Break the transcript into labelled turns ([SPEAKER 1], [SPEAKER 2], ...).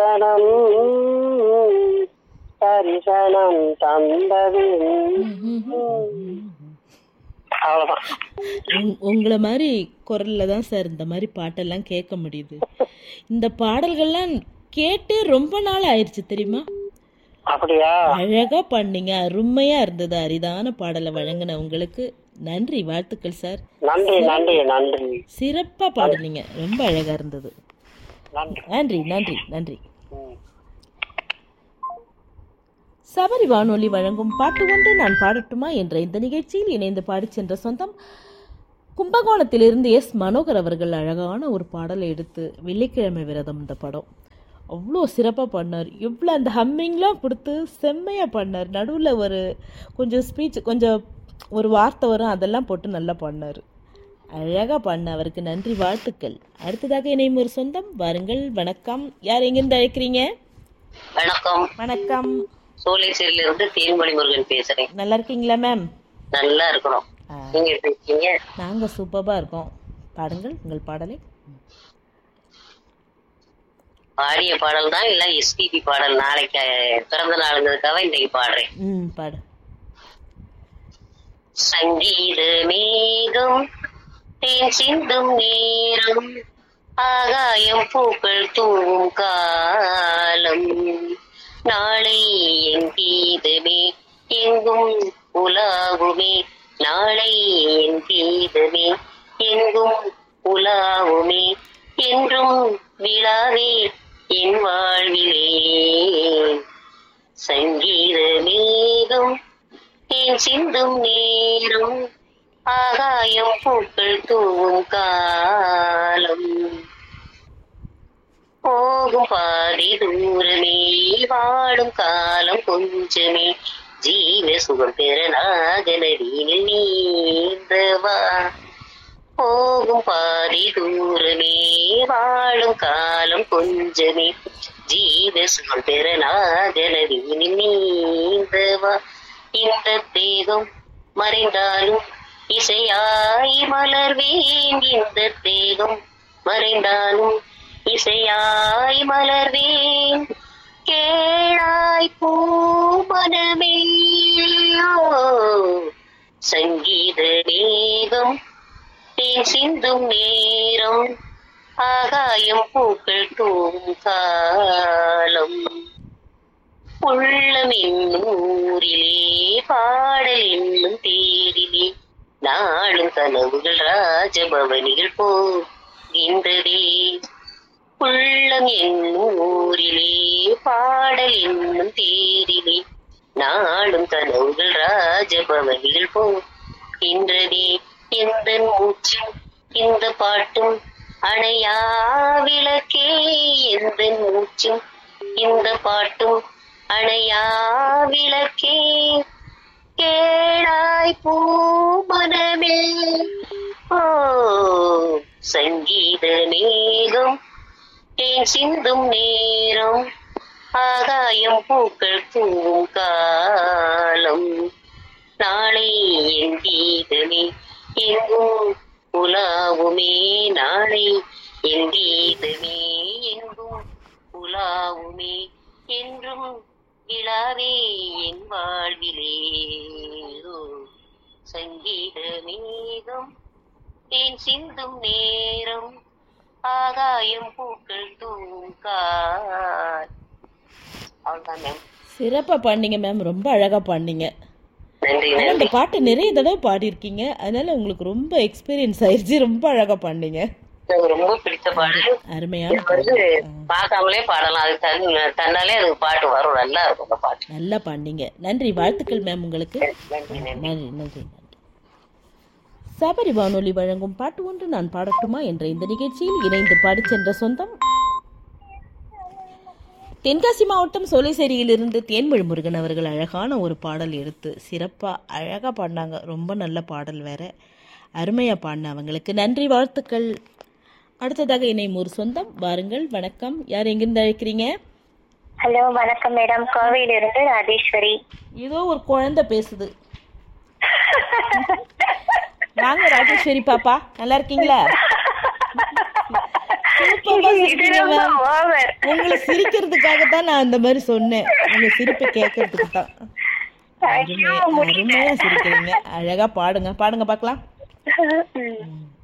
[SPEAKER 1] தரிசனம் தரிசனம் தந்தது அவ்வளவுதான்
[SPEAKER 2] உங்- உங்களை மாதிரி குரல்ல தான் சார் இந்த மாதிரி பாட்டெல்லாம் கேட்க முடியுது இந்த பாடல்கள்லாம் கேட்டு ரொம்ப நாள் ஆயிடுச்சு தெரியுமா
[SPEAKER 1] அப்படியா
[SPEAKER 2] அழகா பண்ணீங்க அருமையா இருந்தது அரிதான பாடலை வழங்கின உங்களுக்கு நன்றி வாழ்த்துக்கள் சார்
[SPEAKER 1] நன்றி நன்றி நன்றி
[SPEAKER 2] சிறப்பா பாடுனீங்க ரொம்ப அழகா இருந்தது
[SPEAKER 1] நன்றி
[SPEAKER 2] நன்றி நன்றி நன்றி
[SPEAKER 1] ம்.
[SPEAKER 2] சபரி வானொலி வழங்கும் பாட்டு ஒன்று நான் பாடட்டுமா என்ற இந்த நிகழ்ச்சியில் இணைந்து பாடிச் சென்ற சொந்தம் கும்பகோணத்திலிருந்து எஸ் மனோகர் அவர்கள் அழகான ஒரு பாடலை எடுத்து வெள்ளிக்கிழமை விரதம் இந்த படம் அவ்வளோ சிறப்பாக பண்ணார் இவ்வளோ அந்த ஹம்மிங்லாம் கொடுத்து செம்மையாக பண்ணார் நடுவில் ஒரு கொஞ்சம் ஸ்பீச் கொஞ்சம் ஒரு வார்த்தை வரும் அதெல்லாம் போட்டு நல்லா பண்ணார் அழகாக பண்ண அவருக்கு நன்றி வாழ்த்துக்கள் அடுத்ததாக இணையும் ஒரு சொந்தம் வாருங்கள் வணக்கம் யார் எங்கிருந்து அழைக்கிறீங்க
[SPEAKER 3] வணக்கம்
[SPEAKER 2] வணக்கம்
[SPEAKER 3] சோழேஸ்வரியில இருந்து தேன்மொழி முருகன் பேசுறேன்
[SPEAKER 2] நல்லா இருக்கீங்களா மேம்
[SPEAKER 3] நல்லா இருக்கிறோம்
[SPEAKER 2] ஆ.
[SPEAKER 3] நீங்க எப்படி இருக்கீங்க
[SPEAKER 2] நாங்கள் சூப்பராக இருக்கோம் பாடுங்கள் உங்கள் பாடலை
[SPEAKER 3] பாடிய பாடல் தான் இல்ல எஸ்பிபி பாடல் நாளைக்கு அஹ், பிறந்த நாளுங்கிறதுக்காக இன்னைக்கு பாடுறேன்
[SPEAKER 2] ம் பாடு
[SPEAKER 3] சங்கீத மேகம் தேன் சிந்தும் நேரம் ஆகாயம் பூக்கள் தூவும் காலம் நாளை என் கீதமே எங்கும் உலாவுமே நாளை என் கீதமே எங்கும் உலாவுமே என்றும் விழாவே என் வாழ்விலே சங்கீத மேகம் தேன் சிந்தும் நேரம் ஆகாயம் பூக்கள் தூவும் காலம் போகும் பாதி தூரமே வாழும் காலம் கொஞ்சமே ஜீவ சுகம் பெற நாகநதியில் நீந்தவா போகும் பாதி தூரமே வாழும் காலம் கொஞ்சமே ஜீவ சுகம் பெற நாகநதியில் நீந்தவா இந்த தேகம் மறைந்தாலும் இசையாய் மலர்வேன் இந்த தேகம் மறைந்தாலும் இசையாய் மலர்வேன் கேளாய் பூமனமே சங்கீத மேகம் தேன் சிந்தும் நேரம் ஆகாயம் பூக்கள் தூவும் காலம் உள்ளம் என்னும் ஊரிலே பாடல் என்னும் தேரிலே நாளும் கனவுகள் ராஜபவனிகள் போகின்றதே உள்ளம் என்னும் ஊரிலே பாடல் என்னும் தேரிலே நாளும் கனவுகள் ராஜபவனிகள் போகின்றதே எந்த மூச்சும் இந்த பாட்டும் அணையா விளக்கே எந்த மூச்சும் இந்த பாட்டும் அணையா விளக்கே கேளாய் பூமனமே ஓ சங்கீத மேகம் தேன் சிந்தும் நேரம் ஆகாயம் பூக்கள் தூவும் காலம் நாளை என் கீதமே எங்கும் உலாவுமே நாளை என் கீதமே எங்கும் உலாவுமே என்றும் விழாவே என் வாழ்விலே ஓ, சங்கீத மேகம் தேன் சிந்தும் நேரம் ஆகாயம் பூக்கள் தூவும் கால் அவ்வளவுதான் மேம்
[SPEAKER 2] சிறப்பாக பாடினீங்க மேம் ரொம்ப அழகாக பாடினீங்க
[SPEAKER 3] நன்றி
[SPEAKER 2] ஆனா
[SPEAKER 3] நன்றி
[SPEAKER 2] இந்த பாட்டு நிறைய தடவை பாடியிருக்கீங்க அதனால உங்களுக்கு ரொம்ப எக்ஸ்பீரியன்ஸ் ஆயிடுச்சு ரொம்ப அழகாக பாடினீங்க
[SPEAKER 3] எனக்கு ரொம்ப பிடிச்ச பாடல்
[SPEAKER 2] அருமையான
[SPEAKER 3] இது வந்து
[SPEAKER 2] பாடல். ஆ,
[SPEAKER 3] பார்க்காமலே பாடலாம் அது தன் தன்னாலே அதுக்கு பாட்டு வரும் நல்லா இருக்கும் அந்த பாட்டு
[SPEAKER 2] நல்லா பாடினீங்க நன்றி வாழ்த்துக்கள் மேம் உங்களுக்கு
[SPEAKER 3] நன்றி நன்றி
[SPEAKER 2] நன்றி நன்றி நன்றி சபரி வானொலி வழங்கும் பாட்டு ஒன்று நான் பாடட்டுமா என்ற இந்த நிகழ்ச்சியில் இணைந்து பாடிச் சென்ற சொந்தம் தென்காசி மாவட்டம் சோலைசேரியிலிருந்து தேன்மொழி முருகன் அவர்கள் அழகான ஒரு பாடல் எடுத்து சிறப்பாக அழகாக பாடினாங்க ரொம்ப நல்ல பாடல் வேற அருமையாக பாடின அவங்களுக்கு நன்றி வாழ்த்துக்கள் அடுத்ததாக இணையும் ஒரு சொந்தம் வாருங்கள் வணக்கம் யார் எங்கிருந்து அழைக்கிறீங்க
[SPEAKER 4] ஹலோ வணக்கம் மேடம் கோவையிலிருந்து ராஜேஸ்வரி
[SPEAKER 2] ஏதோ ஒரு குழந்தை பேசுது வாங்க ராஜேஸ்வரி பாப்பா நல்லா இருக்கீங்களா சூப்பரா அழகா
[SPEAKER 4] இது
[SPEAKER 2] சிரிக்கிறீங்க
[SPEAKER 4] ரொம்ப
[SPEAKER 2] மேம்
[SPEAKER 4] ஓவர்
[SPEAKER 2] உங்களை சிரிக்கிறதுக்காக தான் நான் அந்த மாதிரி சொன்னேன் உங்க சிரிப்பை கேட்கறதுக்கு தான்
[SPEAKER 4] ஐயோ
[SPEAKER 2] அருமையா
[SPEAKER 4] முடியல
[SPEAKER 2] அருமையா சிரிக்கிறீங்க அழகா பாடுங்க பாடுங்க பார்க்கலாம்
[SPEAKER 4] ம்.